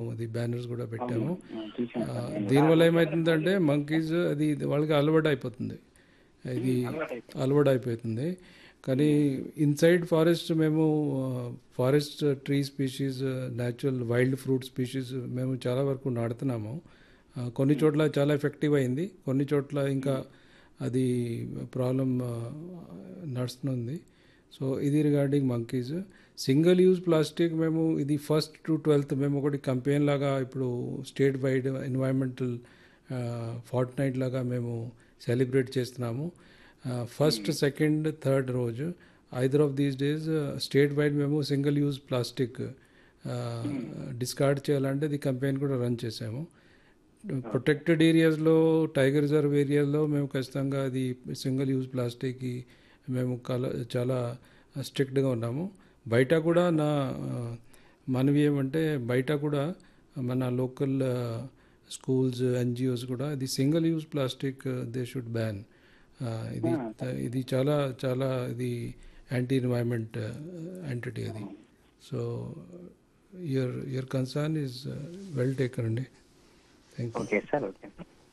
అది బ్యానర్స్ కూడా పెట్టాము చూసాను ఆ, దీనివల్ల ఏమవుతుందంటే మంకీస్ అది వాళ్ళకి అలవాటు అయిపోతుంది ఇది అలవాటు అయిపోతుంది కానీ ఇన్సైడ్ ఫారెస్ట్ మేము forest tree species natural wild fruit species మేము చాలా వరకు నాడుతున్నాము ఆ, కొన్ని చోట్ల చాలా ఎఫెక్టివ్ అయింది కొన్ని చోట్ల ఇంకా అది ప్రాబ్లం నడుస్తుంది సో ఇది regarding monkeys single use plastic మేము ఇది ఫస్ట్ టు ట్వెల్త్ మేము ఒకటి కంపెయిన్ లాగా ఇప్పుడు state wide environmental fortnight లాగా మేము సెలబ్రేట్ చేస్తున్నాము ఫస్ట్ సెకండ్ థర్డ్ రోజు either of these days state wide మేము సింగిల్ యూజ్ ప్లాస్టిక్ డిస్కార్డ్ చేయాలంటే ఇది కంపెయిన్ కూడా రన్ చేసాము ప్రొటెక్టెడ్ ఏరియాస్లో టైగర్ రిజర్వ్ ఏరియాలో మేము ఖచ్చితంగా అది సింగిల్ యూజ్ ప్లాస్టిక్కి మేము కల చాలా స్ట్రిక్ట్గా ఉన్నాము బయట కూడా నా ఆ, మనవి ఏమంటే బయట కూడా మన లోకల్ స్కూల్స్ ఎన్జిఓస్ కూడా ఇది single use plastic they should ban ఇది ఇది చాలా చాలా ఇది యాంటీ ఎన్వైరన్మెంట్ ఎంటిటీ అది so your your concern is well taken అండి thank you okay sir okay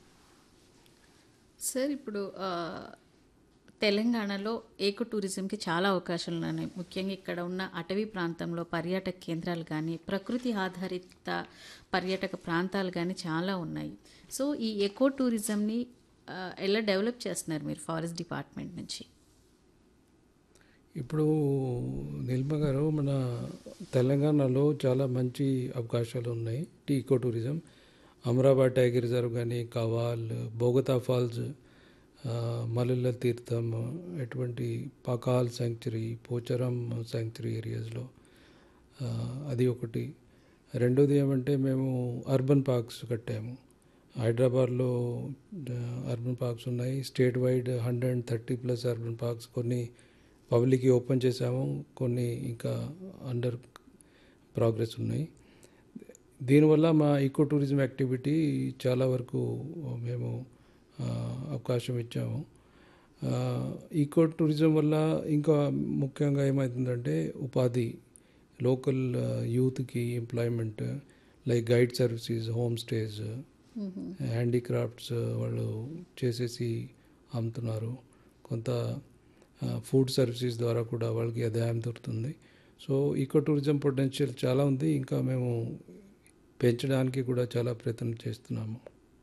sir ఇప్పుడు ఆ, తెలంగాణలో ఏకో టూరిజంకి చాలా అవకాశాలు ఉన్నాయి ముఖ్యంగా ఇక్కడ ఉన్న అటవీ ప్రాంతంలో పర్యాటక కేంద్రాలు కానీ ప్రకృతి ఆధారిత పర్యాటక ప్రాంతాలు కానీ చాలా ఉన్నాయి సో ఈ ఎకో టూరిజంని ఆ, ఎలా డెవలప్ చేస్తున్నారు మీరు ఫారెస్ట్ డిపార్ట్మెంట్ నుంచి ఇప్పుడు నిల్మ గారు మన తెలంగాణలో చాలా మంచి అవకాశాలు ఉన్నాయి eco tourism Amrabad tiger reserve కానీ కవాల్ బోగతా ఫాల్స్ ఆ, మల్లెల తీర్థం ఎటువంటి పకాల్ శాంక్చురీ పోచారం శాంక్చురీ ఏరియాస్లో ఆ, అది ఒకటి రెండోది ఏమంటే మేము అర్బన్ పార్క్స్ కట్టాము హైదరాబాద్లో ఆ, అర్బన్ పార్క్స్ ఉన్నాయి state wide hundred and thirty plus urban parks కొన్ని పబ్లిక్కి ఓపెన్ చేసాము కొన్ని ఇంకా అండర్ ప్రోగ్రెస్ ఉన్నాయి దీనివల్ల మా ఈకో టూరిజం యాక్టివిటీ చాలా వరకు మేము ఆ, అవకాశం ఇచ్చాము ఆ, ఈకో టూరిజం వల్ల ఇంకా ముఖ్యంగా ఏమవుతుందంటే ఉపాధి లోకల్ యూత్కి employment like guide services home stays handicrafts వాళ్ళు చేసేసి అమ్ముతున్నారు కొంత ఫుడ్ సర్వీసెస్ ద్వారా కూడా వాళ్ళకి ఆదాయం దొరుకుతుంది సో ఈకో టూరిజం పొటెన్షియల్ చాలా ఉంది ఇంకా మేము పెంచడానికి కూడా చాలా ప్రయత్నం చేస్తున్నాము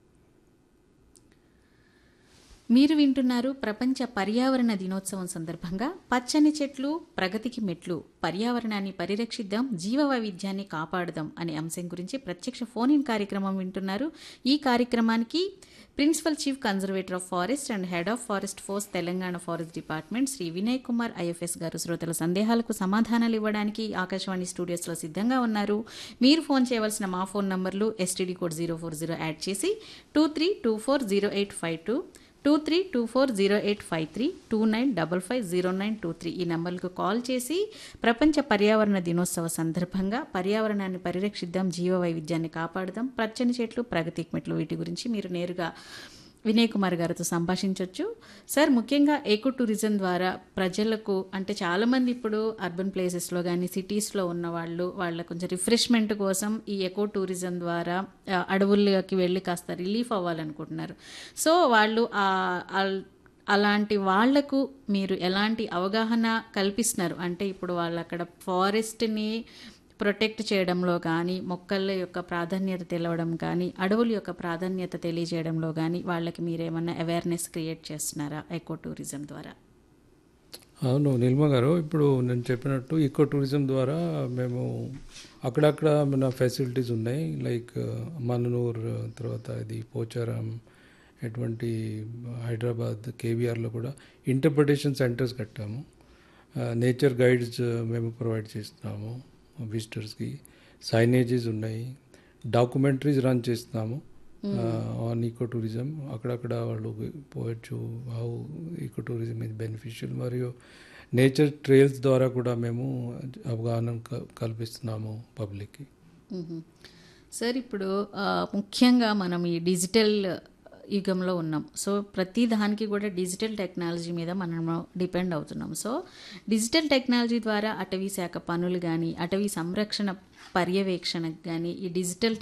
మీరు వింటున్నారు ప్రపంచ పర్యావరణ దినోత్సవం సందర్భంగా పచ్చని చెట్లు ప్రగతికి మెట్లు పర్యావరణాన్ని పరిరక్షిద్దాం జీవ వైవిధ్యాన్ని కాపాడుదాం అనే అంశం గురించి ప్రత్యక్ష ఫోన్ ఇన్ కార్యక్రమం వింటున్నారు ఈ కార్యక్రమానికి principal chief conservator of forest and head of forest force Telangana forest department Shri Vinay Kumar IFS గారు శ్రోతల సందేహాలకు సమాధానాలు ఇవ్వడానికి ఆకాశవాణి స్టూడియోస్లో సిద్ధంగా ఉన్నారు మీరు ఫోన్ చేయవలసిన మా ఫోన్ నంబర్లు STD code zero four zero add చేసి two three two four zero eight five two two three two four zero eight five three two nine double five zero nine two three ఈ నంబర్లకు call చేసి ప్రపంచ పర్యావరణ దినోత్సవ సందర్భంగా పర్యావరణాన్ని పరిరక్షిద్దాం జీవ వైవిధ్యాన్ని కాపాడుదాం పచ్చని చెట్లు ప్రగతికి మెట్లు వీటి గురించి మీరు నేరుగా వినయ్ కుమార్ గారితో సంభాషించవచ్చు సార్ ముఖ్యంగా ఏకో టూరిజం ద్వారా ప్రజలకు అంటే చాలామంది ఇప్పుడు అర్బన్ ప్లేసెస్లో కానీ సిటీస్లో ఉన్న వాళ్ళు వాళ్ళ కొంచెం రిఫ్రెష్మెంట్ కోసం ఈ ఎకో టూరిజం ద్వారా ఆ, అడవుల్లోకి వెళ్ళి కాస్త రిలీఫ్ అవ్వాలనుకుంటున్నారు సో వాళ్ళు ఆ అల్- అలాంటి వాళ్లకు మీరు ఎలాంటి అవగాహన కల్పిస్తున్నారు అంటే ఇప్పుడు వాళ్ళు అక్కడ ఫారెస్ట్ని ప్రొటెక్ట్ చేయడంలో కానీ మొక్కల యొక్క ప్రాధాన్యత తెలవడం కానీ అడవుల యొక్క ప్రాధాన్యత తెలియజేయడంలో కానీ వాళ్ళకి మీరేమన్నా అవేర్నెస్ క్రియేట్ చేస్తున్నారా ఎకో టూరిజం ద్వారా అవును నిల్మ గారు ఇప్పుడు నేను చెప్పినట్టు ఈకో టూరిజం ద్వారా మేము అక్కడక్కడ మన ఫెసిలిటీస్ ఉన్నాయి లైక్ మననూర్ తర్వాత ఇది పోచారం ఎటువంటి హైదరాబాద్ కేవీఆర్లో కూడా ఇంటర్ప్రిటేషన్ సెంటర్స్ కట్టాము నేచర్ గైడ్స్ మేము ప్రొవైడ్ చేస్తున్నాము విజిటర్స్కి సైనేజెస్ ఉన్నాయి డాక్యుమెంటరీస్ రన్ చేస్తున్నాము ఆన్ ఈకో టూరిజం అక్కడక్కడ వాళ్ళు పోవచ్చు how eco tourism is beneficial మరియు నేచర్ ట్రైల్స్ ద్వారా కూడా మేము అవగాహన క- కల్పిస్తున్నాము పబ్లిక్కి మ్మ్. సార్ ఇప్పుడు ఆ, ముఖ్యంగా మనం ఈ డిజిటల్ యుగంలో ఉన్నాం సో ప్రతి దానికి కూడా డిజిటల్ టెక్నాలజీ మీద మనం డిపెండ్ అవుతున్నాం సో డిజిటల్ టెక్నాలజీ ద్వారా అటవీ శాఖ పనులు కానీ అటవీ సంరక్షణ పర్యవేక్షణకు కానీ ఈ డిజిటల్